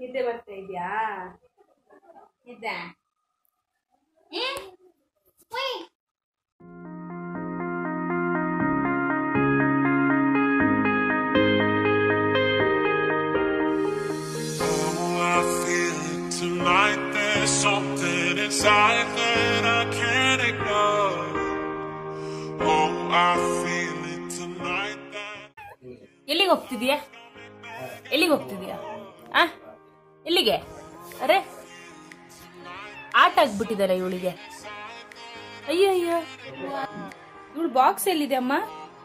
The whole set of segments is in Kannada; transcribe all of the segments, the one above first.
ನಿದ್ದೆ ಬರ್ತಾ ಇದೆಯಾ ನಿದ್ದೆ Oh, I feel it tonight. There's something inside that I can't ignore. Oh, I feel it tonight. That ಎಲ್ಲಿಗೆ ಹೋಗ್ತಿದೀಯಾ ಎಲ್ಲಿಗೆ ಹೋಗ್ತಿದೀಯಾ ಆ ಎಲ್ಲಿಗೆ ಅರೆ ಆಟ ಆಗ್ಬಿಟ್ಟಿದಲ್ಲ ಇವಳಿಗೆ ಅಯ್ಯೋ ಅಯ್ಯೋ ಇವಳು ಬಾಕ್ಸ್ ಎಲ್ಲಿದೆ ಅಮ್ಮ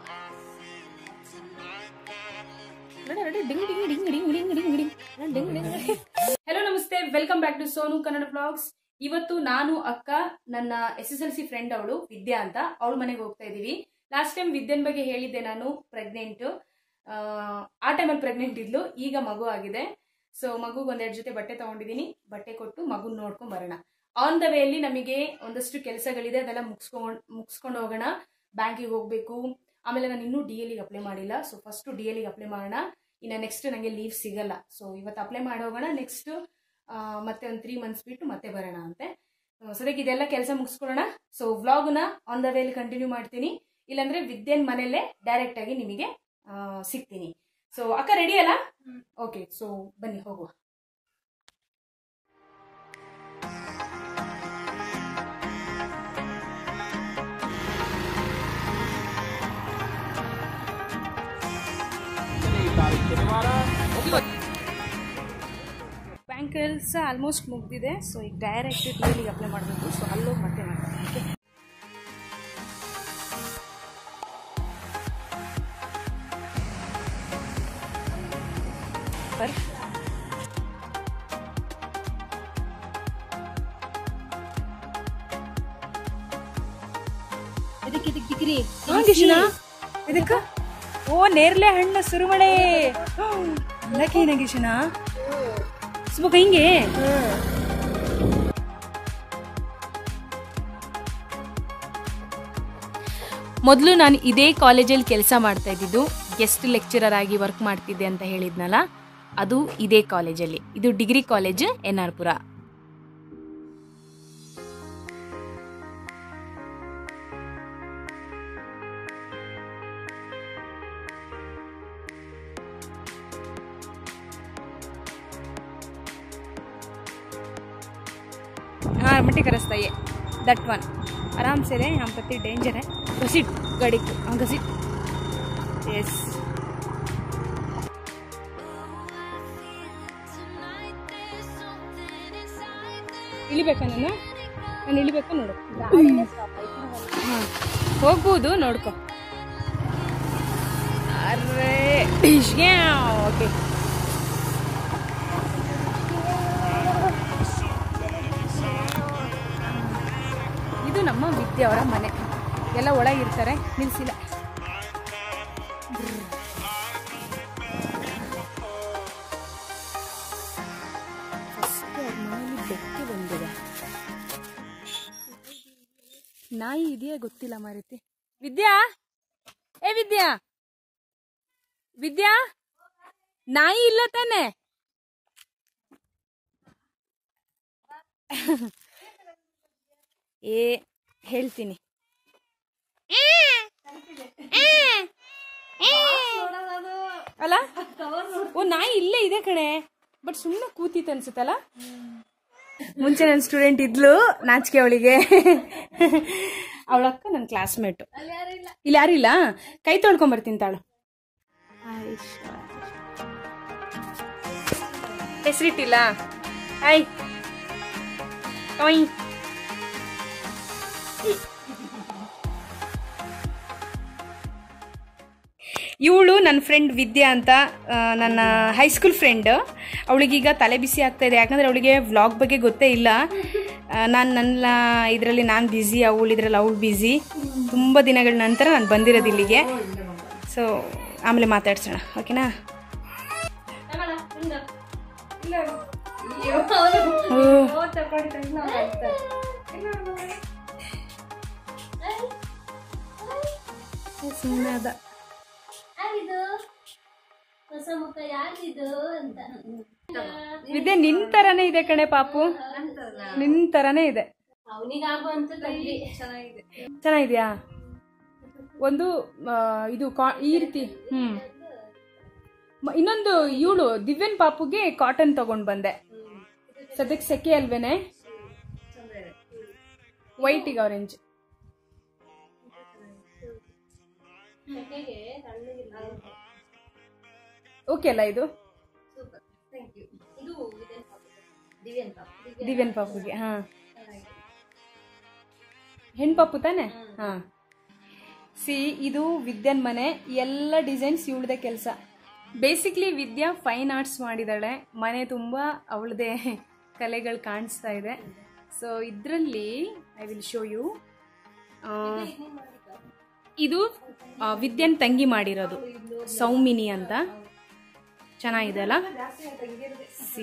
ನಡೆ, ನಡೆ, ಡಿಂಗ್ ಡಿಂಗ್ ಡಿಂಗ್ ಡಿಂಗ್ ಡಿಂಗ್ ಡಿಂಗ್ ಡಿಂಗ್ ನಡೆ, ಡಿಂಗ್ ಡಿಂಗ್ ಡಿಂಗ್. ಹೆಲೋ ನಮಸ್ತೆ welcome back to Sonu Kannada vlogs ಇವತ್ತು ನಾನು ಅಕ್ಕ ನನ್ನ S S L C friend ಅವಳು ವಿದ್ಯಾ ಅಂತ ಅವಳ ಮನೆಗೆ ಹೋಗ್ತಾ ಇದೀವಿ ಲಾಸ್ಟ್ ಟೈಮ್ ವಿದ್ಯನ್ ಬಗ್ಗೆ ಹೇಳಿದ್ದೆ ನಾನು ಪ್ರೆಗ್ನೆಂಟ್ ಆ ಟೈಮಲ್ಲಿ ಪ್ರೆಗ್ನೆಂಟ್ ಇದ್ಲು ಈಗ ಮಗು ಆಗಿದೆ ಸೊ ಮಗುಗೆ ಒಂದೆರಡು ಜೊತೆ ಬಟ್ಟೆ ತಗೊಂಡಿದ್ದೀನಿ ಬಟ್ಟೆ ಕೊಟ್ಟು ಮಗುನ್ ನೋಡ್ಕೊಂಡ್ ಬರೋಣ ಆನ್ ದ ವೇಯಲ್ಲಿ ನಮಗೆ ಒಂದಷ್ಟು ಕೆಲಸಗಳಿದೆ ಅದೆಲ್ಲ ಮುಗಿಸ್ಕೊಂಡು ಮುಗಿಸ್ಕೊಂಡು ಹೋಗೋಣ ಬ್ಯಾಂಕಿಗೆ ಹೋಗಬೇಕು ಆಮೇಲೆ ನಾನು ಇನ್ನೂ ಡಿ ಎಲ್ಗೆ ಅಪ್ಲೈ ಮಾಡಿಲ್ಲ ಸೊ ಫಸ್ಟ್ ಡಿ ಎಲ್ಗೆ ಅಪ್ಲೈ ಮಾಡೋಣ ಇನ್ನು ನೆಕ್ಸ್ಟ್ ನನಗೆ ಲೀವ್ ಸಿಗಲ್ಲ ಸೊ ಇವತ್ತು ಅಪ್ಲೈ ಮಾಡಿ ಹೋಗೋಣ ನೆಕ್ಸ್ಟ್ ಮತ್ತೆ ಒಂದು ತ್ರೀ ಮಂತ್ಸ್ ಬಿಟ್ಟು ಮತ್ತೆ ಬರೋಣ ಅಂತೆ ಆ, ಸದ್ಯಕ್ಕೆ ಇದೆಲ್ಲ ಕೆಲಸ ಮುಗಿಸ್ಕೊಳ್ಳೋಣ ಸೊ ವ್ಲಾಗ್ನ ಆನ್ ದ ವೇಲಿ ಕಂಟಿನ್ಯೂ ಮಾಡ್ತೀನಿ ಇಲ್ಲಾಂದ್ರೆ ವಿದ್ಯನ್ ಮನೆಯಲ್ಲೇ ಡೈರೆಕ್ಟ್ ಆಗಿ ನಿಮಗೆ ಆ, ಸಿಗ್ತೀನಿ ಸೊ ಅಕ್ಕ ರೆಡಿ ಅಲ್ಲ ಓಕೆ ಸೊ ಬನ್ನಿ ಹೋಗುವ ಬ್ಯಾಂಕ್ ಕೆಲಸ ಆಲ್ಮೋಸ್ಟ್ ಮುಗ್ದಿದೆ ಸೊ ಈಗ ಡೈರೆಕ್ಟ್ ಡೈಲಿಗೆ ಅಪ್ಲೈ ಮಾಡಬೇಕು ಸೊ ಅಲ್ಲೋಗಿ ಮತ್ತೆ ಮಾಡ್ತೀನಿ ಓಕೆ ಬರ್ರಿ ಇದಕ್ಕೆ ಇದಕ್ಕೆ ಡಿಗ್ರಿ ಇದಕ್ಕ ಓ ನೇರ್ಲೆ ಹಣ್ಣು ಸುರುಮಳೆ ಲಕ್ಕಿ ನಗೇಶನ ಸುಬಕ ಹಿಂಗೆ ಮೊದಲು ನಾನು ಇದೇ ಕಾಲೇಜಲ್ಲಿ ಕೆಲಸ ಮಾಡ್ತಾ ಇದ್ದಿದ್ದು ಗೆಸ್ಟ್ ಲೆಕ್ಚರರ್ ಆಗಿ ವರ್ಕ್ ಮಾಡ್ತಿದ್ದೆ ಅಂತ ಹೇಳಿದ್ನಲ್ಲ ಅದು ಇದೇ ಕಾಲೇಜಲ್ಲಿ ಇದು ಡಿಗ್ರಿ ಕಾಲೇಜ್ ಎನ್ ಆರ್ ಪುರ हाँ मट्टी का रास्ता ये दट वन आराम से रहे यहाँ पर डेंजर है घसीट गाड़ी को हाँ घसीट यस ಇಳಿಬೇಕಾ ನಾನು ನಾನು ಇಳಿಬೇಕಾ ನೋಡು ಹಾಂ ಹೋಗ್ಬೋದು ನೋಡ್ಕೊ ಅರೆ ಓಕೆ ಇದು ನಮ್ಮ ವಿದ್ಯೆ ಅವರ ಮನೆ ಎಲ್ಲ ಒಳಗಿರ್ತಾರೆ ನಿಲ್ಸಿಲ್ಲ ಬೆಕ್ಕೆ ಬಂದಿದೆ ನಾಯಿ ಇದೆಯಾ ಗೊತ್ತಿಲ್ಲ ಮಾರೈತಿ ವಿದ್ಯಾ ಏ ವಿದ್ಯಾ ವಿದ್ಯಾ ನಾಯಿ ಇಲ್ಲ ತಾನೆ ಏ ಹೇಳ್ತೀನಿ ಅಲ್ಲ ಓ ನಾಯಿ ಇಲ್ಲೇ ಇದೆ ಕಣೆ ಬಟ್ ಸುಮ್ಮನೆ ಕೂತಿತ್ತು ಅನ್ಸುತ್ತಲ್ಲ ಮುಂಚೆ ನನ್ನ ಸ್ಟೂಡೆಂಟ್ ಇದ್ಲು ನಾಚಿಕೆ ಅವಳಿಗೆ ಅವಳಕ್ಕ ನನ್ನ ಕ್ಲಾಸ್ಮೇಟು ಇಲ್ಲಿ ಯಾರಿಲ್ಲ ಕೈ ತೊಳ್ಕೊಂಬರ್ತೀನಿ ತಾಳು ಹೆಸರಿಟ್ಟಿಲ್ಲ ಆಯ್ ಓಯ್ ಇವಳು ನನ್ನ ಫ್ರೆಂಡ್ ವಿದ್ಯಾ ಅಂತ ಆ, ನನ್ನ ಹೈಸ್ಕೂಲ್ ಫ್ರೆಂಡ್ ಅವಳಿಗೀಗ ತಲೆ ಬಿಸಿ ಆಗ್ತಾ ಇದೆ ಯಾಕಂದರೆ ಅವಳಿಗೆ ವ್ಲಾಗ್ ಬಗ್ಗೆ ಗೊತ್ತೇ ಇಲ್ಲ ನಾನು ನನ್ನ ಇದರಲ್ಲಿ ನಾನು ಬ್ಯುಸಿ ಅವಳು ಇದರಲ್ಲಿ ಅವಳು ಬ್ಯುಸಿ ತುಂಬ ದಿನಗಳ ನಂತರ ನಾನು ಬಂದಿರೋದು ಇಲ್ಲಿಗೆ ಸೊ ಆಮೇಲೆ ಮಾತಾಡ್ಸೋಣ ಓಕೆನಾ ಸುಮ್ಮನೆ ಅದ ಯಾರಿದು ಹೊಸ ಮುಖ ಯಾರಿದು ಅಂತ ವಿದ್ಯೆ ನಿನ್ ತರನೇ ಇದೆ ಕಣೆ ಪಾಪು ನಿನ್ ತರನೇ ಇದೆ ಅವನಿಗಾಗುವಂತ ತಂದ್ವಿ ಚೆನ್ನಾಗಿದೆ ಚೆನ್ನಾಗಿದ್ಯಾ ಒಂದು ಆ, ಇದು ಕಾ- ಈ ರೀತಿ ಹ್ಮ್ ಮ- ಇನ್ನೊಂದು ಇವಳು ದಿವ್ಯನ್ ಪಾಪುಗೆ ಕಾಟನ್ ತಗೊಂಡ್ ಬಂದೆ ಸದ್ಯಕ್ಕೆ ಸೆಕೆ ಅಲ್ವೇನೆ ವೈಟಿಗೆ ಆರೆಂಜ್ ಜೊತೆಗೆ ತಣ್ಣಗಿಲ್ಲ ಓಕೆ ಅಲ್ಲ ಇದು ಸೂಪರ್ ಥ್ಯಾಂಕ್ ಯು ಇದು ವಿದ್ಯಾನ್ ಪಾಪು ದಿವ್ಯನ್ ಪಾಪು ದಿವ್ಯನ್ ಪಾಪುಗೆ ಹಾ ಹೆಣ್ಪಾಪು ತಾನೆ ಹಾ ಸಿ ಇದು ವಿದ್ಯನ್ ಮನೆ ಎಲ್ಲ ಡಿಸೈನ್ಸ್ ಇವಳದೆ ಕೆಲಸ ಬೇಸಿಕ್ಲಿ ವಿದ್ಯಾ ಫೈನ್ ಆರ್ಟ್ಸ್ ಮಾಡಿದಾಳೆ ಮನೆ ತುಂಬ ಅವಳದೇ ಕಲೆಗಳು ಕಾಣಿಸ್ತಾ ಇದೆ ಸೊ ಇದರಲ್ಲಿ ಐ ವಿಲ್ ಶೋ ಯು ಇದು ಆ, ವಿದ್ಯನ್ ತಂಗಿ ಮಾಡಿರೋದು ಸೌಮಿನಿ ಅಂತ ಚೆನ್ನಾಗಿದೆ ಅಲ್ಲ ಸಿ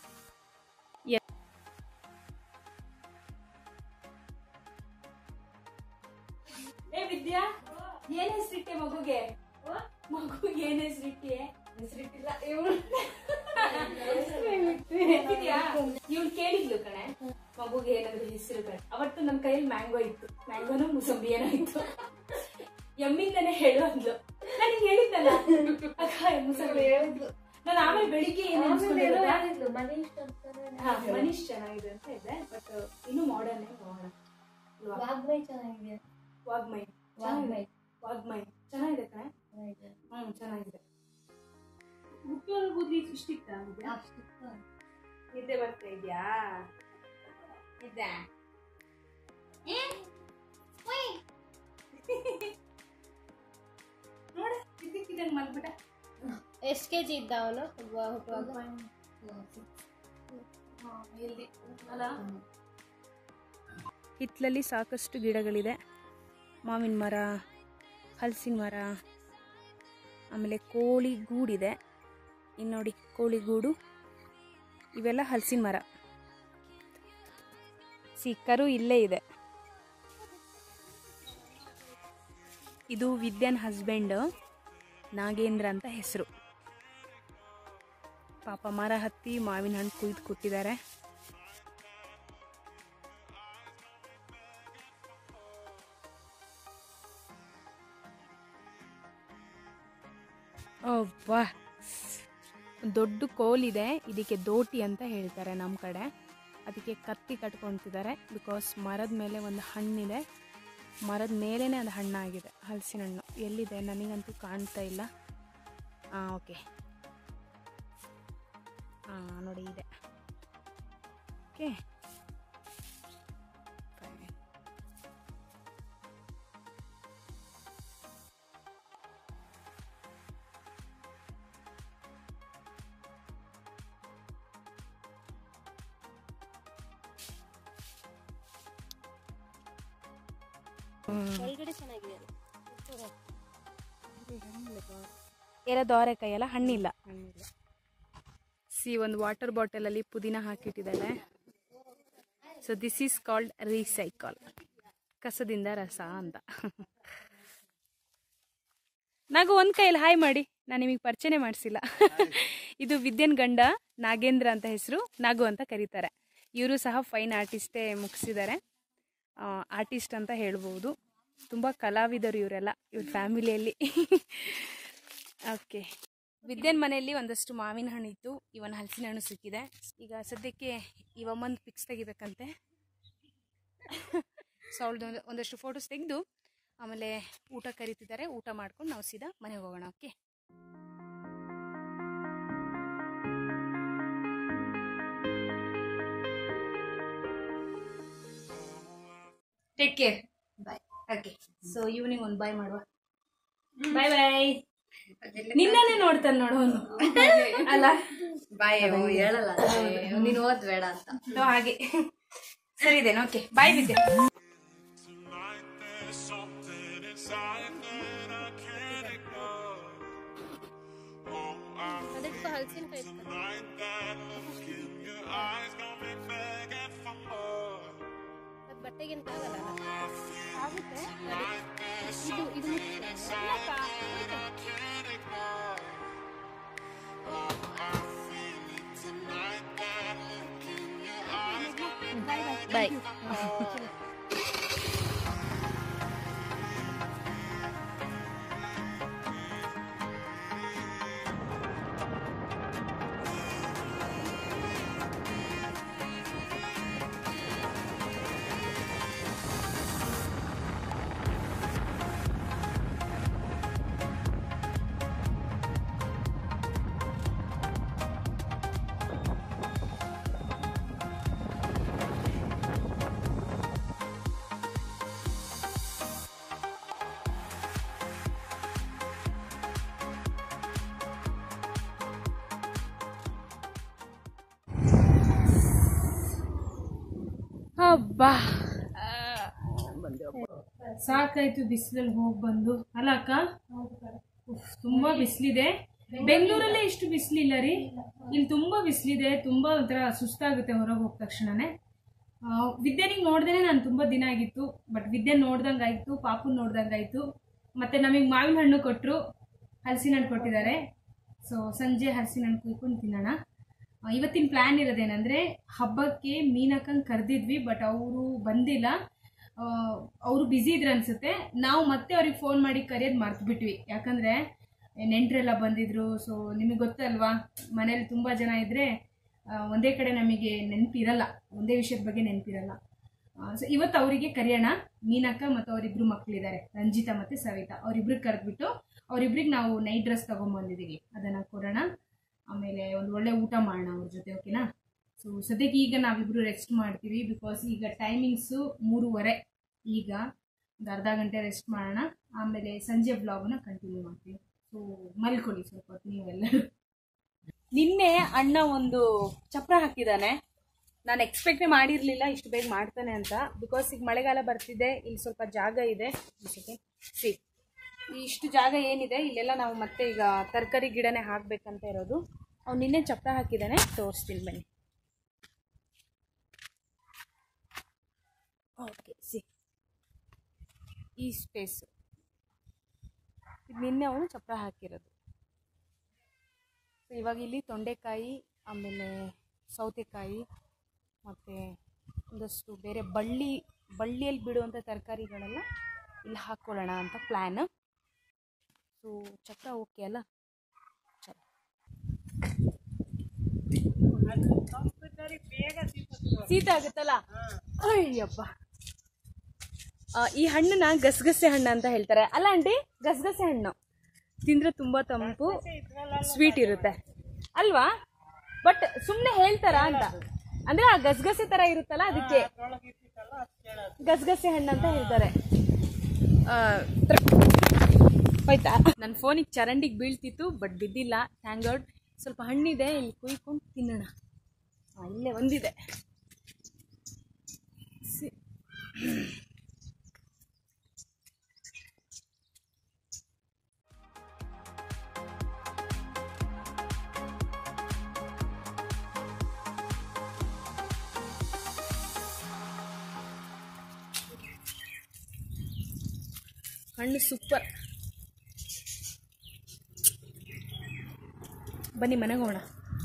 ಏ ವಿದ್ಯಾ ಏನ್ ಹೆಸರಿಟ್ಟೆ ಮಗುಗೆ ಮಗುಗೆ ಏನ್ ಹೆಸರಿಟ್ಟೆ ಹೆಸರಿಟ್ಟಿಲ್ಲ ಇವಳು ಇವಳು ಕೇಳಿದ್ಲು ಕಣೆ ಮಗುಗೆ ಏನಾದ್ರು ಹೆಸರು ಕಣೆ ಅವತ್ತು ನನ್ನ ಕೈಯಲ್ಲಿ ಮ್ಯಾಂಗೋ ಇತ್ತು ಮ್ಯಾಂಗೋನು ಮುಸಂಬಿ ಏನೋ ಇತ್ತು ಎಮ್ಮಿಂದನೇ ಹೇಳು ಅಂದ್ಲು ನನಗೆ ಹೇಳಿದ್ದಲ್ಲ ಅಕ್ಕ ಮುಸಂಬಿ ಹೇಳಿದ್ಲು ನಾನು ಆಮೇಲೆ ಬೆಳಿಗ್ಗೆ ಏನ್ ಅನ್ಸ್ಕೊಂಡಿರೋದ ಹಾ ಮನೀಶ್ ಚೆನ್ನಾಗಿದೆ ಅಂತ ಇದೆ ಬಟ್ ಇನ್ನು ಮಾಡರ್ನ್ ಹೋಗೋಣ ಅಲ್ವಾ? ವಾಗ್ಮೈ ಚೆನ್ನಾಗಿದೆ ವಾಗ್ಮೈ ವಾಗ್ಮೈ ವಾಗ್ಮೈ ಚೆನ್ನಾಗಿದೆ ಕಣೆ ಹ್ಮ್ ಚೆನ್ನಾಗಿದೆ ಮುಖ್ಯವಾಗಿ ಕೂದ್ಲಿ ಇಷ್ಟಿತ್ತ ನಿದ್ದೆ ಬರ್ತಾ ಇದ್ಯಾ ನಿದ್ದೆ ನೋಡ ಇದ್ದಕ್ಕಿದ್ದಂಗೆ ಮಲ್ಬಿಟ್ಟ ಎಷ್ಟು ಕೆ ಜಿ ಇದ್ದ ಅವನು ಹುಟ್ಟುವಾಗ ಹೆಲ್ದಿ ಅಲ್ಲ ಹಿತ್ತಲಲ್ಲಿ ಸಾಕಷ್ಟು ಗಿಡಗಳಿದೆ ಮಾವಿನ ಮರ ಹಲಸಿನ ಮರ ಆಮೇಲೆ ಕೋಳಿ ಗೂಡಿದೆ ಇನ್ನು ನೋಡಿ ಕೋಳಿ ಗೂಡು ಇವೆಲ್ಲ ಹಲಸಿನ ಮರ ಸಿಕ್ಕರು ಇಲ್ಲೇ ಇದೆ ಇದು ವಿದ್ಯಾನ್ ಹಸ್ಬೆಂಡ್ ನಾಗೇಂದ್ರ ಅಂತ ಹೆಸರು ಪಾಪ ಮರ ಹತ್ತಿ ಮಾವಿನ ಹಣ್ಣು ಕುಯ್ದು ಕೊಟ್ಟಿದ್ದಾರೆ ವಾ ದೊಡ್ಡ ಕೋಲಿದೆ ಇದಕ್ಕೆ ದೋಟಿ ಅಂತ ಹೇಳ್ತಾರೆ ನಮ್ಮ ಕಡೆ ಅದಕ್ಕೆ ಕತ್ತಿ ಕಟ್ಕೊತಿದ್ದಾರೆ ಬಿಕಾಸ್ ಮರದ ಮೇಲೆ ಒಂದು ಹಣ್ಣಿದೆ ಮರದ ಮೇಲೇ ಅದು ಹಣ್ಣಾಗಿದೆ ಹಲಸಿನ ಹಣ್ಣು ಎಲ್ಲಿದೆ ನನಗಂತೂ ಕಾಣ್ತಾ ಇಲ್ಲ ಹಾಂ ಓಕೆ ಹಾಂ ನೋಡಿ ಇದೆ ಓಕೆ ಒಳಗಡೆ ಚೆನ್ನಾಗಿದೆ ಎಲ್ಲ ದೋರೆಕಾಯಿ ಎಲ್ಲ ಹಣ್ಣಿಲ್ಲ ಸಿ ಒಂದು ವಾಟರ್ ಬಾಟಲಲ್ಲಿ ಪುದೀನ ಹಾಕಿಟ್ಟಿದ್ದಾಳೆ so this is called recycle ಕಸದಿಂದ ರಸ ಅಂತ ನಾಗು ಒಂದು ಕೈಯಲ್ಲಿ ಹಾಯ್ ಮಾಡಿ ನಾನು ನಿಮಗೆ ಪರಿಚಯನೇ ಮಾಡಿಸಿಲ್ಲ ಇದು ವಿದ್ಯನ್ ಗಂಡ ನಾಗೇಂದ್ರ ಅಂತ ಹೆಸರು ನಾಗು ಅಂತ ಕರೀತಾರೆ ಇವರು ಸಹ ಫೈನ್ ಆರ್ಟಿಸ್ಟೇ ಮುಗಿಸಿದ್ದಾರೆ ಆರ್ಟಿಸ್ಟ್ ಅಂತ ಹೇಳ್ಬೋದು ತುಂಬ ಕಲಾವಿದರು ಇವರೆಲ್ಲ ಇವ್ರ ಫ್ಯಾಮಿಲಿಯಲ್ಲಿ ಓಕೆ ವಿದ್ಯನ್ ಮನೆಯಲ್ಲಿ ಒಂದಷ್ಟು ಮಾವಿನ ಹಣ್ಣು ಇತ್ತು ಇವನ್ ಹಲಸಿನ ಹಣ್ಣು ಸಿಕ್ಕಿದೆ ಈಗ ಸದ್ಯಕ್ಕೆ ಇವಮ್ಮಂದು ಪಿಕ್ಸ್ ತೆಗಿಬೇಕಂತೆ ಸೊ ಅವಳದು ಒಂದಷ್ಟು ಫೋಟೋಸ್ ತೆಗೆದು ಆಮೇಲೆ ಊಟ ಕರಿತಿದ್ದಾರೆ ಊಟ ಮಾಡ್ಕೊಂಡು ನಾವು ಸೀದಾ ಮನೆಗೆ ಹೋಗೋಣ okay take care bye okay so evening ಒಂದು ಬಾಯ್ ಮಾಡುವ ಬಾಯ್ ಬಾಯ್ ನಿನ್ನನ್ನೇ ನೋಡ್ತಾನೆ ನೋಡು ಅವನು ಅಲ್ಲ ಬಾಯ್ ಹೇಳಲ್ಲ ನೀನು ಓದ್ ಬೇಡ ಅಂತ ಸೊ ಹಾಗೆ ಸರಿ ಇದೇನು ಓಕೆ ಬಾಯ್ ಬಿದ್ದೆ Tonight there's something inside that I can't ignore. Oh, I ಅದಕ್ಕೆ ಹಲಸಿನಕಾಯಿ Tonight that look in your eyes got me begging for more. ಅದು ಬಟ್ಟೆಗೇನು ಆಗಲ್ಲ ಆಗುತ್ತೆ Tonight there's ಇದು ಇದು inside that I can't ignore. Oh, I feel it tonight ಬಾಯ್ ಹಬ್ಬಾ ಸಾಕಾಯ್ತು ಬಿಸಿಲಲ್ಲಿ ಹೋಗಿ ಬಂದು ಅಲ್ಲ ಅಕ್ಕ ಉಫ್, ತುಂಬಾ ಬಿಸಿಲಿದೆ ಬೆಂಗಳೂರಲ್ಲೇ ಇಷ್ಟು ಬಿಸಿಲಿಲ್ಲ ರೀ ಇಲ್ಲಿ ತುಂಬಾ ಬಿಸಿಲಿದೆ ತುಂಬಾ ಒಂಥರ ಸುಸ್ತಾಗುತ್ತೆ ಹೊರಗೆ ಹೋದ ತಕ್ಷಣನೇ ಆ, ವಿದ್ಯಾನಿಗೆ ನೋಡ್ದೇನೆ ನಾನು ತುಂಬಾ ದಿನ ಆಗಿತ್ತು ಬಟ್ ವಿದ್ಯೆ ನೋಡ್ದಂಗಾಯ್ತು ಪಾಪು ನೋಡ್ದಂಗಾಯ್ತು ಮತ್ತೆ ನಮಗೆ ಮಾವಿನ ಹಣ್ಣು ಕೊಟ್ಟರು ಹಲಸಿನ ಹಣ್ಣು ಕೊಟ್ಟಿದ್ದಾರೆ ಸೊ ಸಂಜೆ ಹಲಸಿನ ಹಣ್ಣು ಕುಯ್ಕೊಂಡು ತಿನ್ನೋಣ ಆ, ಇವತ್ತಿನ ಪ್ಲ್ಯಾನ್ ಇರೋದೇನೆಂದರೆ ಹಬ್ಬಕ್ಕೆ ಮೀನಕ್ಕಂಗೆ ಕರೆದಿದ್ವಿ ಬಟ್ ಅವರು ಬಂದಿಲ್ಲ ಅವರು ಬ್ಯುಸಿ ಇದ್ರು ಅನ್ಸುತ್ತೆ ನಾವು ಮತ್ತೆ ಅವ್ರಿಗೆ ಫೋನ್ ಮಾಡಿ ಕರೆಯೋದು ಮರ್ತ್ಬಿಟ್ವಿ ಯಾಕಂದರೆ ನೆಂಟರೆಲ್ಲ ಬಂದಿದ್ರು ಸೊ ನಿಮಗೆ ಗೊತ್ತಲ್ವಾ ಮನೇಲಿ ತುಂಬ ಜನ ಇದ್ದರೆ ಒಂದೇ ಕಡೆ ನಮಗೆ ನೆನಪಿರಲ್ಲ ಒಂದೇ ವಿಷಯದ ಬಗ್ಗೆ ನೆನಪಿರಲ್ಲ ಸೊ ಇವತ್ತು ಅವರಿಗೆ ಕರೆಯೋಣ ಮೀನಕ್ಕ ಮತ್ತು ಅವರಿಬ್ರು ಮಕ್ಕಳಿದ್ದಾರೆ ರಂಜಿತಾ ಮತ್ತು ಸವಿತಾ ಅವರಿಬ್ರಿಗೆ ಕರೆದ್ಬಿಟ್ಟು ಅವರಿಬ್ರಿಗೆ ನಾವು ನೈಟ್ ಡ್ರೆಸ್ ತೊಗೊಂಬಂದಿದ್ದೀವಿ ಅದನ್ನು ಕೊಡೋಣ ಆಮೇಲೆ ಒಂದು ಒಳ್ಳೆ ಊಟ ಮಾಡೋಣ ಅವ್ರ ಜೊತೆ ಓಕೆನಾ ಸೊ ಸದ್ಯಕ್ಕೆ ಈಗ ನಾವಿಬ್ರು ರೆಸ್ಟ್ ಮಾಡ್ತೀವಿ ಬಿಕಾಸ್ ಈಗ ಟೈಮಿಂಗ್ಸು ಮೂರುವರೆ ಈಗ ಒಂದು ಅರ್ಧ ಗಂಟೆ ರೆಸ್ಟ್ ಮಾಡೋಣ ಆಮೇಲೆ ಸಂಜೆ ಬ್ಲಾಗನ್ನ ಕಂಟಿನ್ಯೂ ಮಾಡ್ತೀವಿ ಸೊ ಮಲ್ಕೊಳ್ಳಿ ಸ್ವಲ್ಪ ಹೊತ್ತು ನೀವೆಲ್ಲರೂ ನಿನ್ನೆ ಅಣ್ಣ ಒಂದು ಚಪ್ರ ಹಾಕಿದ್ದಾನೆ ನಾನು ಎಕ್ಸ್ಪೆಕ್ಟೇ ಮಾಡಿರಲಿಲ್ಲ ಇಷ್ಟು ಬೇಗ ಮಾಡ್ತಾನೆ ಅಂತ ಬಿಕಾಸ್ ಈಗ ಮಳೆಗಾಲ ಬರ್ತಿದೆ ಇಲ್ಲಿ ಸ್ವಲ್ಪ ಜಾಗ ಇದೆ ಸಿ ಇಷ್ಟು ಜಾಗ ಏನಿದೆ ಇಲ್ಲೆಲ್ಲ ನಾವು ಮತ್ತೆ ಈಗ ತರಕಾರಿ ಗಿಡನೇ ಹಾಕ್ಬೇಕಂತ ಇರೋದು ಅವ್ನು ನಿನ್ನೆ ಚಪ್ರ ಹಾಕಿದ್ದಾನೆ ತೋರಿಸ್ತೀನಿ ಬನ್ನಿ ಓಕೆ ಸಿ ಈ ಸ್ಪೇಸು ಇದು ನಿನ್ನೆ ಅವನು ಚಪ್ರ ಹಾಕಿರೋದು So, ಇವಾಗ ಇಲ್ಲಿ ತೊಂಡೆಕಾಯಿ ಆಮೇಲೆ ಸೌತೆಕಾಯಿ ಮತ್ತು ಒಂದಷ್ಟು ಬೇರೆ ಬಳ್ಳಿ ಬಳ್ಳಿಯಲ್ಲಿ ಬಿಡುವಂಥ ತರಕಾರಿಗಳೆಲ್ಲ ಇಲ್ಲಿ ಹಾಕ್ಕೊಳ್ಳೋಣ ಅಂತ ಪ್ಲ್ಯಾನ್ ಸೊ ಚಕ್ರ ಓಕೆ ಅಲ್ಲ ಚಲೋ ಶೀತ ಆಗುತ್ತಲ್ಲ ಅಯ್ಯಪ್ಪ ಆ, ಈ ಹಣ್ಣನ್ನ ಗಸಗಸೆ ಹಣ್ಣು ಅಂತ ಹೇಳ್ತಾರೆ ಅಲ್ಲ ಆಂಟಿ ಗಸಗಸೆ ಹಣ್ಣು ತಿಂದ್ರೆ ತುಂಬಾ ತಂಪು ಸ್ವೀಟ್ ಇರುತ್ತೆ ಅಲ್ವಾ ಬಟ್ ಸುಮ್ಮನೆ ಹೇಳ್ತಾರ ಅಂತ ಅಂದ್ರೆ ಆ ಗಸಗಸೆ ತರ ಇರುತ್ತಲ್ಲ ಅದಕ್ಕೆ ಗಸಗಸೆ ಹಣ್ಣು ಅಂತ ಹೇಳ್ತಾರೆ ಆ, ತ್ರ- ಹೋಯ್ತಾ ನನ್ನ ಫೋನಿಗೆ ಚರಂಡಿಗೆ ಬೀಳ್ತಿತ್ತು ಬಟ್ ಬಿದ್ದಿಲ್ಲ ಥ್ಯಾಂಕ್ ಗಾಡ್ ಸ್ವಲ್ಪ ಹಣ್ಣಿದೆ ಇಲ್ಲಿ ಕುಯ್ಕೊಂಡು ತಿನ್ನೋಣ ಆ, ಇಲ್ಲೇ ಒಂದಿದೆ ಸಿ- ಹಣ್ಣು ಸೂಪರ್ ಬನ್ನಿ ಮನೆಗೆ ಹೋಗೋಣ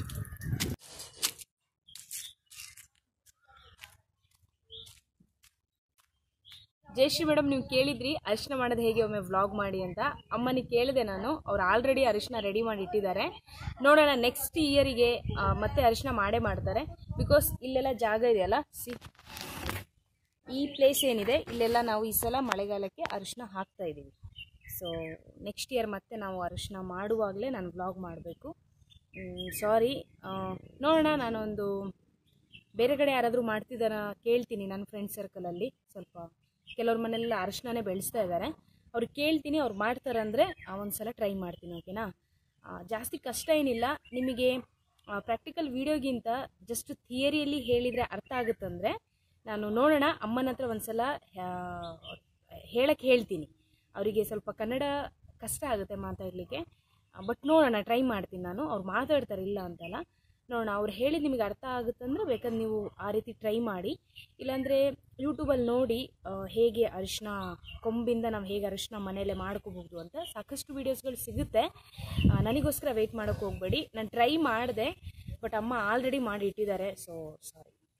ಜಯಶ್ರೀ ಮೇಡಮ್ ನೀವು ಕೇಳಿದ್ರಿ ಅರಿಶಿನ ಮಾಡೋದು ಹೇಗೆ ಒಮ್ಮೆ ವ್ಲಾಗ್ ಮಾಡಿ ಅಂತ ಅಮ್ಮನಿಗೆ ಕೇಳಿದೆ ನಾನು ಅವ್ರು ಆಲ್ರೆಡಿ ಅರಿಶಿನ ರೆಡಿ ಮಾಡಿ ಇಟ್ಟಿದ್ದಾರೆ ನೋಡೋಣ ನೆಕ್ಸ್ಟ್ ಇಯರಿಗೆ ಮತ್ತೆ ಅರಿಶಿನ ಮಾಡೇ ಮಾಡ್ತಾರೆ ಬಿಕಾಸ್ ಇಲ್ಲೆಲ್ಲ ಜಾಗ ಇದೆಯಲ್ಲ ಸಿ ಈ ಪ್ಲೇಸ್ ಏನಿದೆ ಇಲ್ಲೆಲ್ಲ ನಾವು ಈ ಸಲ ಮಳೆಗಾಲಕ್ಕೆ ಅರಿಶಿನ ಹಾಕ್ತಾ ಇದ್ದೀವಿ ಸೊ ನೆಕ್ಸ್ಟ್ ಇಯರ್ ಮತ್ತೆ ನಾವು ಅರಿಶಿನ ಮಾಡುವಾಗಲೇ ನಾನು ವ್ಲಾಗ್ ಮಾಡಬೇಕು ಸಾರಿ ನೋಡೋಣ ನಾನೊಂದು ಬೇರೆ ಕಡೆ ಯಾರಾದರೂ ಮಾಡ್ತಿದ್ದಾರ ಕೇಳ್ತೀನಿ ನನ್ನ ಫ್ರೆಂಡ್ ಸರ್ಕಲಲ್ಲಿ ಸ್ವಲ್ಪ ಕೆಲವ್ರ ಮನೆಯಲ್ಲ ಅರಿಶಿಣನೇ ಬೆಳೆಸ್ತಾ ಇದ್ದಾರೆ ಅವ್ರಿಗೆ ಕೇಳ್ತೀನಿ ಅವ್ರು ಮಾಡ್ತಾರಂದರೆ ಒಂದು ಸಲ ಟ್ರೈ ಮಾಡ್ತೀನಿ ಓಕೆನಾ ಆ, ಜಾಸ್ತಿ ಕಷ್ಟ ಏನಿಲ್ಲ ನಿಮಗೆ ಪ್ರಾಕ್ಟಿಕಲ್ ವೀಡಿಯೋಗಿಂತ ಜಸ್ಟ್ ಥಿಯರಿಯಲ್ಲಿ ಹೇಳಿದರೆ ಅರ್ಥ ಆಗುತ್ತಂದರೆ ನಾನು ನೋಡೋಣ ಅಮ್ಮನ ಹತ್ರ ಒಂದು ಸಲ ಹೇಳಕ್ಕೆ ಹೇಳ್ತೀನಿ ಅವರಿಗೆ ಸ್ವಲ್ಪ ಕನ್ನಡ ಕಷ್ಟ ಆಗುತ್ತೆ ಮಾತಾಡಲಿಕ್ಕೆ ಬಟ್ ನೋಡೋಣ ಟ್ರೈ ಮಾಡ್ತೀನಿ ನಾನು ಅವ್ರು ಮಾತಾಡ್ತಾರೆ ಇಲ್ಲ ಅಂತಲ್ಲ ನೋಡೋಣ ಅವ್ರು ಹೇಳಿದ ನಿಮಗೆ ಅರ್ಥ ಆಗುತ್ತಂದ್ರೆ ಬೇಕಾದ್ರೆ ನೀವು ಆ ರೀತಿ ಟ್ರೈ ಮಾಡಿ ಇಲ್ಲಾಂದರೆ ಯೂಟ್ಯೂಬಲ್ಲಿ ನೋಡಿ ಆ, ಹೇಗೆ ಅರಿಶಿನ ಕೊಂಬಿಂದ ನಾವು ಹೇಗೆ ಅರಿಶಿನ ಮನೆಯಲ್ಲೇ ಮಾಡ್ಕೋಬಹುದು ಅಂತ ಸಾಕಷ್ಟು ವೀಡಿಯೋಸ್ಗಳು ಸಿಗುತ್ತೆ ಆ, ನನಗೋಸ್ಕರ ವೆಯ್ಟ್ ಮಾಡೋಕ್ಕೆ ಹೋಗಬೇಡಿ ನಾನು ಟ್ರೈ ಮಾಡಿದೆ ಬಟ್ ಅಮ್ಮ ಆಲ್ರೆಡಿ ಮಾಡಿ ಇಟ್ಟಿದ್ದಾರೆ ಸೊ ಸಾರಿ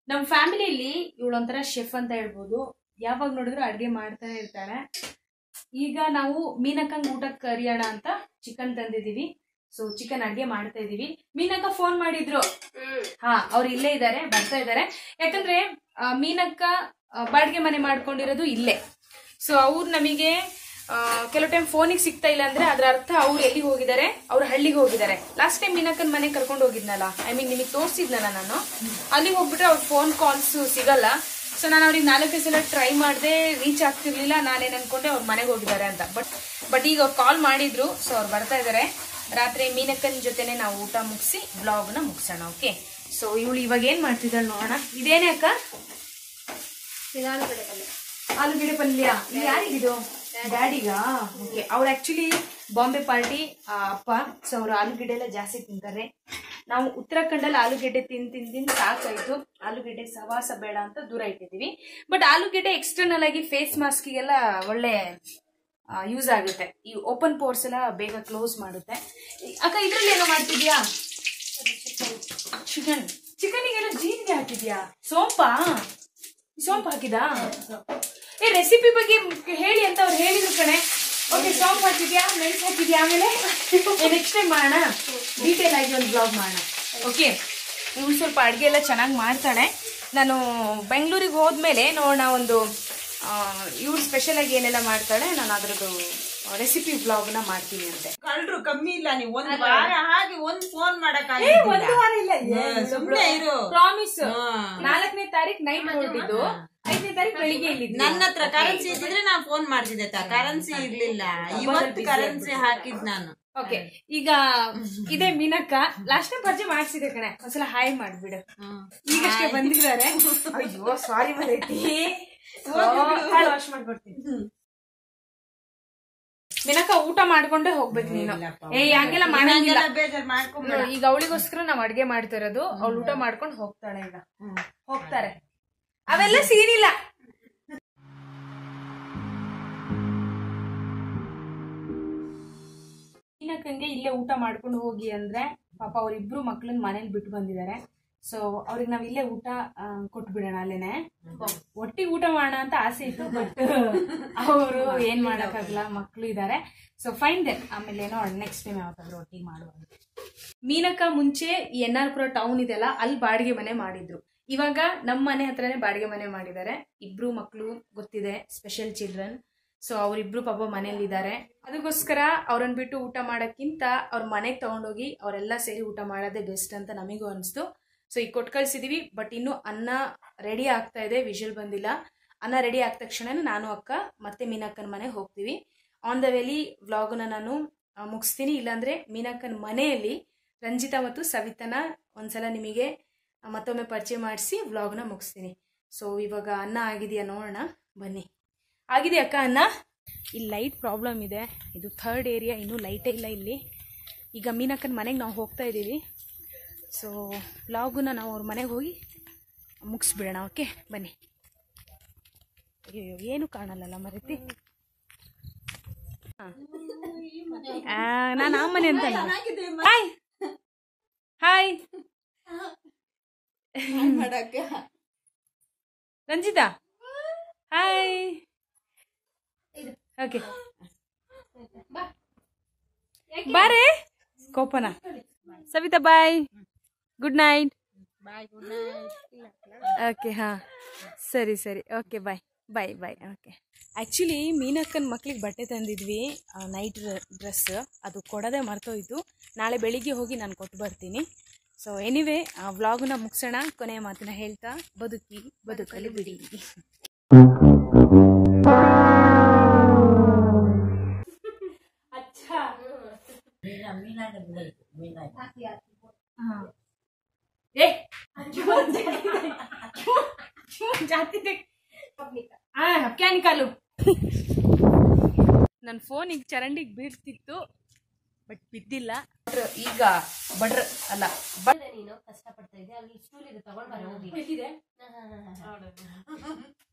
ನಮ್ಮ ಫ್ಯಾಮಿಲಿಯಲ್ಲಿ ಇವಳೊಂಥರ ಶೆಫ್ ಅಂತ ಹೇಳ್ಬೋದು ಯಾವಾಗ ನೋಡಿದ್ರು ಅಡ್ಗೆ ಮಾಡ್ತಾನೆ ಇರ್ತಾಳೆ ಈಗ ನಾವು ಮೀನಕ್ಕಂಗ್ ಊಟಕ್ಕೆ ಕರಿಯೋಣ ಅಂತ ಚಿಕನ್ ತಂದಿದೀವಿ ಸೊ ಚಿಕನ್ ಅಡ್ಗೆ ಮಾಡ್ತಾ ಇದೀವಿ ಮೀನಕ್ಕ ಫೋನ್ ಮಾಡಿದ್ರು ಹಾ ಅವ್ರು ಇಲ್ಲೇ ಇದ್ದಾರೆ ಬರ್ತಾ ಇದ್ದಾರೆ ಯಾಕಂದ್ರೆ ಆ, ಮೀನಕ್ಕ ಆ, ಬಾಡಿಗೆ ಮನೆ ಮಾಡ್ಕೊಂಡಿರೋದು ಇಲ್ಲೇ ಸೊ ಅವ್ರು ನಮಗೆ ಆ, ಕೆಲವು ಟೈಮ್ ಫೋನಿಗೆ ಸಿಗ್ತಾ ಇಲ್ಲ ಅಂದ್ರೆ ಅದ್ರ ಅರ್ಥ ಅವ್ರು ಎಲ್ಲಿಗೆ ಹೋಗಿದ್ದಾರೆ ಅವ್ರು ಹಳ್ಳಿಗೆ ಹೋಗಿದ್ದಾರೆ ಲಾಸ್ಟ್ ಟೈಮ್ ಮೀನಕ್ಕನ ಮನೆ ಕರ್ಕೊಂಡು ಹೋಗಿದ್ನಲ್ಲ ಐ ಮೀನ್ ನಿಮಗೆ ತೋರಿಸಿದ್ನಲ್ಲ ನಾನು ಅಲ್ಲಿಗೆ ಹೋಗ್ಬಿಟ್ರೆ ಅವ್ರ ಫೋನ್ ಕಾಲ್ಸ್ ಸಿಗಲ್ಲ ಸೊ ನಾನು ಅವ್ರಿಗೆ ನಾಲ್ಕೈದು ಸಲ ಟ್ರೈ ಮಾಡಿದೆ ರೀಚ್ ಆಗ್ತಿರ್ಲಿಲ್ಲ ನಾನೇನ್ ಅನ್ಕೊಂಡೆ ಅವ್ರ ಮನೆಗೆ ಹೋಗಿದ್ದಾರೆ ಅಂತ ಬಟ್ ಬಟ್ ಈಗ ಅವ್ರು ಕಾಲ್ ಮಾಡಿದ್ರು ಸೊ ಅವ್ರು ಬರ್ತಾ ಇದ್ದಾರೆ ರಾತ್ರಿ ಮೀನಕ್ಕನ ಜೊತೆನೆ ನಾವು ಊಟ ಮುಗಿಸಿ ಬ್ಲಾಗ್ನ ಮುಗಿಸೋಣ ಓಕೆ ಸೊ ಇವಳು ಇವಾಗ ಏನ್ ಮಾಡ್ತಿದ್ದಾಳೆ ನೋಡೋಣ ಇದೇನೇ ಅಕ್ಕ ಸಿಗಾಲುಗಡೆ ಪಲ್ಯ ಆಲೂಗೆಡ್ಡೆ ಪಲ್ಯ ಇದು ಯಾರಿಗಿದು ಡ್ಯಾಡಿಗಾ ಓಕೆ ಅವ್ರು ಆಕ್ಚುಲಿ ಬಾಂಬೆ ಪಾರ್ಟಿ ಅಪ್ಪ ಸೊ ಅವ್ರು ಆಲೂಗೆಡ್ಡೆ ಎಲ್ಲ ಜಾಸ್ತಿ ತಿಂತಾರೆ ನಾವು ಉತ್ತರಾಖಂಡಲ್ಲಿ ಆಲೂಗೆಡ್ಡೆ ತಿಂದು ತಿಂದು ತಿಂದು ಸಾಕಾಯ್ತು ಆಲೂಗೆಡ್ಡೆ ಸವಾಸ ಬೇಡ ಅಂತ ದೂರ ಇಟ್ಟಿದ್ದೀವಿ ಬಟ್ ಆಲೂಗೆಡ್ಡೆ ಎಕ್ಸ್ಟರ್ನಲ್ ಆಗಿ ಫೇಸ್ ಮಾಸ್ಕಿಗೆಲ್ಲ ಒಳ್ಳೆ ಯೂಸ್ ಆಗುತ್ತೆ ಈ ಓಪನ್ ಪೋರ್ಸ್ ಎಲ್ಲ ಬೇಗ ಕ್ಲೋಸ್ ಮಾಡುತ್ತೆ ಅಕ್ಕ ಇದ್ರಲ್ಲಿ ಏನೋ ಮಾಡ್ತಿದ್ಯಾ ಚಿಕನ್ ಚಿಕನಿಗೆಲ್ಲ ಜೀರಿಗೆ ಹಾಕಿದ್ಯಾ ಸೋಂಪಾ ಸೋಂಪು ಹಾಕಿದಾ ಏ ರೆಸಿಪಿ ಬಗ್ಗೆ ಹೇಳಿ ಅಂತ ಅವ್ರು ಹೇಳಿದ್ರು ಕಣೆ ಓಕೆ ಸೋಂಪು ಹಾಕಿದ್ಯಾ ಮೆಣಸು ಹಾಕಿದ್ಯಾ ಆಮೇಲೆ ನೆಕ್ಸ್ಟ್ ಟೈಮ್ ಮಾಡೋಣ ಡೀಟೇಲ್ ಆಗಿ ಒಂದು ಬ್ಲಾಗ್ ಮಾಡೋಣ ಓಕೆ ಇವ್ಳು ಸ್ವಲ್ಪ ಅಡುಗೆ ಎಲ್ಲ ಚೆನ್ನಾಗಿ ಮಾಡ್ತಾಳೆ ನಾನು ಬೆಂಗಳೂರಿಗೆ ಹೋದ್ಮೇಲೆ ನೋಡೋಣ ಒಂದು ಇವ್ಳು ಸ್ಪೆಷಲ್ ಆಗಿ ಏನೆಲ್ಲ ಮಾಡ್ತಾಳೆ ನಾನು ಅದ್ರದ್ದು ರೆಸಿಪಿ ಬ್ಲಾಗ್ನ ಮಾಡ್ತೀನಿ ಅಂತೆ ಕಳ್ರು ಕಮ್ಮಿ ಇಲ್ಲ ನೀವು ಒಂದ್ ವಾರ ಹಾಗೆ ಒಂದ್ ಫೋನ್ ಮಾಡಕ್ ಒಂದು ವಾರ ಇಲ್ಲ ಸುಮ್ನೆ ಇರು ಪ್ರಾಮಿಸ್ ಹಾ. ನಾಲ್ಕನೇ ತಾರೀಕು ನೈಟ್ ಹೊರಟಿದ್ದು ಐದನೇ ತಾರೀಕು ಬೆಳಿಗ್ಗೆ ಇಲ್ಲಿದ್ದು ನನ್ನ ಹತ್ರ ಕರೆನ್ಸಿ ಇದ್ದಿದ್ರೆ ನಾನು ಫೋನ್ ಮಾಡ್ತಿದ್ದೆ ಕರೆನ್ಸಿ ಇರ್ಲಿಲ್ಲ ಇವತ್ತು ಕರೆನ್ಸಿ ಹಾಕಿದ್ ನಾನು ಓಕೆ ಈಗ ಇದೇ ಮೀನಕ್ಕ ಲಾಸ್ಟ್ ಟೈಮ್ ಪರಿಚಯ ಮಾಡಿಸಿದೆ ಕಣೆ ಒಂದ್ಸಲ ಹಾಯ್ ಮಾಡ್ಬಿಡು ಈಗಷ್ಟೇ ಬಂದಿದ್ದಾರೆ ಅಯ್ಯೋ ಸಾರಿ ಮರೈತಿ ವಾಶ್ ಮಾಡ್ಕೊಡ್ತೀನಿ ಮೀನಕ್ಕ ಊಟ ಮಾಡ್ಕೊಂಡೇ ಹೋಗ್ಬೇಕು ನೀನು ಏ ಹಂಗೆಲ್ಲ ಮಾಡಂಗಿಲ್ಲ ಹಂಗೆಲ್ಲ ಬೇಜಾರ್ ಮಾಡ್ಕೊಂಬೇಡ ಈಗ ಅವಳಿಗೋಸ್ಕರ ನಾವ್ ಅಡ್ಗೆ ಮಾಡ್ತಾ ಇರೋದು ಅವಳು ಊಟ ಮಾಡ್ಕೊಂಡು ಹೋಗ್ತಾಳೆ ಈಗ ಹೋಗ್ತಾರೆ ಅವೆಲ್ಲ ಸೀನಿಲ್ಲ ಮೀನಕ್ಕಂಗೆ ಇಲ್ಲೇ ಊಟ ಮಾಡ್ಕೊಂಡು ಹೋಗಿ ಅಂದ್ರೆ ಪಾಪ ಅವ್ರಿಬ್ರು ಮಕ್ಳನ್ನ ಮನೇಲಿ ಬಿಟ್ಟು ಬಂದಿದ್ದಾರೆ ಸೊ ಅವ್ರಿಗೆ ನಾವ್ ಇಲ್ಲೇ ಊಟ ಆ, ಕೊಟ್ಬಿಡೋಣ ಅಲ್ಲೇನೆ ಒಟ್ಟಿಗೆ ಊಟ ಮಾಡೋಣ ಅಂತ ಆಸೆ ಇತ್ತು ಬಟ್ ಅವರು ಏನ್ ಮಾಡಕ್ಕಾಗಲ್ಲ ಮಕ್ಳು ಇದ್ದಾರೆ ಸೊ ಫೈನ್ ದೆನ್ ಆಮೇಲೆ ಏನೋ ನೆಕ್ಸ್ಟ್ ಟೈಮ್ ಯಾವತ್ತಾದ್ರೂ ಒಟ್ಟಿಗೆ ಮಾಡುವ ಮೀನಕ್ಕ ಮುಂಚೆ ಈ ಎನ್ ಆರ್ ಪುರ ಟೌನ್ ಇದೆಯಲ್ಲ ಅಲ್ಲಿ ಬಾಡಿಗೆ ಮನೆ ಮಾಡಿದ್ರು ಇವಾಗ ನಮ್ಮ ಮನೆ ಹತ್ರನೇ ಬಾಡಿಗೆ ಮನೆ ಮಾಡಿದ್ದಾರೆ ಇಬ್ರು ಮಕ್ಕಳು ಗೊತ್ತಿದೆ ಸ್ಪೆಷಲ್ ಚಿಲ್ಡ್ರನ್ ಸೊ ಅವರಿಬ್ರು ಪಾಪ ಮನೇಲಿ ಇದ್ದಾರೆ ಅದಕ್ಕೋಸ್ಕರ ಅವ್ರನ್ನ ಬಿಟ್ಟು ಊಟ ಮಾಡೋಕ್ಕಿಂತ ಅವ್ರ ಮನೆಗೆ ತಗೊಂಡೋಗಿ ಅವರೆಲ್ಲ ಸೇರಿ ಊಟ ಮಾಡೋದೇ ಬೆಸ್ಟ್ ಅಂತ ನಮಗೂ ಅನಿಸ್ತು ಸೊ ಈಗ ಕೊಟ್ಟು ಕಳ್ಸಿದೀವಿ ಬಟ್ ಇನ್ನು ಅನ್ನ ರೆಡಿ ಆಗ್ತಾ ಇದೆ ವಿಷಲ್ ಬಂದಿಲ್ಲ ಅನ್ನ ರೆಡಿ ಆದ ತಕ್ಷಣ ನಾನು ಅಕ್ಕ ಮತ್ತೆ ಮೀನಕ್ಕನ ಮನೆಗೆ ಹೋಗ್ತೀವಿ ಆನ್ ದ ವೇಲಿ ವ್ಲಾಗ್ನ ನಾನು ಆ, ಮುಗಿಸ್ತೀನಿ ಇಲ್ಲಾಂದ್ರೆ ಮೀನಕ್ಕನ ಮನೆಯಲ್ಲಿ ರಂಜಿತಾ ಮತ್ತು ಸವಿತನ ಒಂದ್ಸಲ ನಿಮಗೆ ಮತ್ತೊಮ್ಮೆ ಪರಿಚಯ ಮಾಡಿಸಿ ವ್ಲಾಗ್ನ ಮುಗಿಸ್ತೀನಿ ಸೊ ಇವಾಗ ಅನ್ನ ಆಗಿದೆಯಾ ನೋಡೋಣ ಬನ್ನಿ ಆಗಿದೆ ಅಕ್ಕ ಅನ್ನ ಇಲ್ಲಿ ಲೈಟ್ ಪ್ರಾಬ್ಲಮ್ ಇದೆ ಇದು ಥರ್ಡ್ ಏರಿಯಾ ಇನ್ನೂ ಲೈಟೇ ಇಲ್ಲ ಇಲ್ಲಿ ಈಗ ಮೀನಕ್ಕನ ಮನೆಗೆ ನಾವು ಹೋಗ್ತಾ ಇದ್ದೀವಿ ಸೊ ವ್ಲಾಗುನ ನಾವು ಅವ್ರ ಮನೆಗೆ ಹೋಗಿ ಮುಗಿಸ್ಬಿಡೋಣ ಓಕೆ ಬನ್ನಿ ಅಯ್ಯೋ ಏನು ಕಾಣಲ್ಲಲ್ಲ ಮರೀತಿ ನಾನು ಆ ಮನೆ ಅಂತ hi hi Ranjita hi okay ಬಾರೆ ಕೋಪನ Savita bye good night okay ಹಾಂ ಸರಿ ಸರಿ okay bye bye bye okay actually ಮೀನಕ್ಕನ ಮಕ್ಳಿಗೆ ಬಟ್ಟೆ ತಂದಿದ್ವಿ ನೈಟ್ ಡ್ರೆಸ್ ಅದು ಕೊಡೋದೇ ಮರ್ತೋಯ್ತು ನಾಳೆ ಬೆಳಿಗ್ಗೆ ಹೋಗಿ ನಾನು ಕೊಟ್ಟು ಬರ್ತೀನಿ ಸೊ ಎನಿವೇ ಆ ವ್ಲಾಗ್ನ ಮುಗಿಸೋಣ ಕೊನೆಯ ಮಾತನ್ನ ಹೇಳ್ತಾ ಬದುಕಿ ಬದುಕಲಿ ಬಿಡಿ अच्छा हाँ ए क्यों क्यों क्यों जाती थे हाँ अब क्या निकालू ನನ್ನ ಫೋನ್ ಈಗ ಚರಂಡಿಗೆ ಬೀಳ್ತಿತ್ತು ಬಟ್ ಬಿದ್ದಿಲ್ಲ ಈಗ ಬಡ್ರ ಅಲ್ಲ ನೀನು ಕಷ್ಟಪಡ್ತಾ ಇದ್ದೆ ಅಲ್ಲಿ ಸ್ಟೂಲ್ ಇದೆ ತಗೊಂಡ್ ಬರ ಹೋಗಿ ಬಿದ್ದಿದೆ ಹಾ, ಹಾ, ಹಾ, ಹಾ.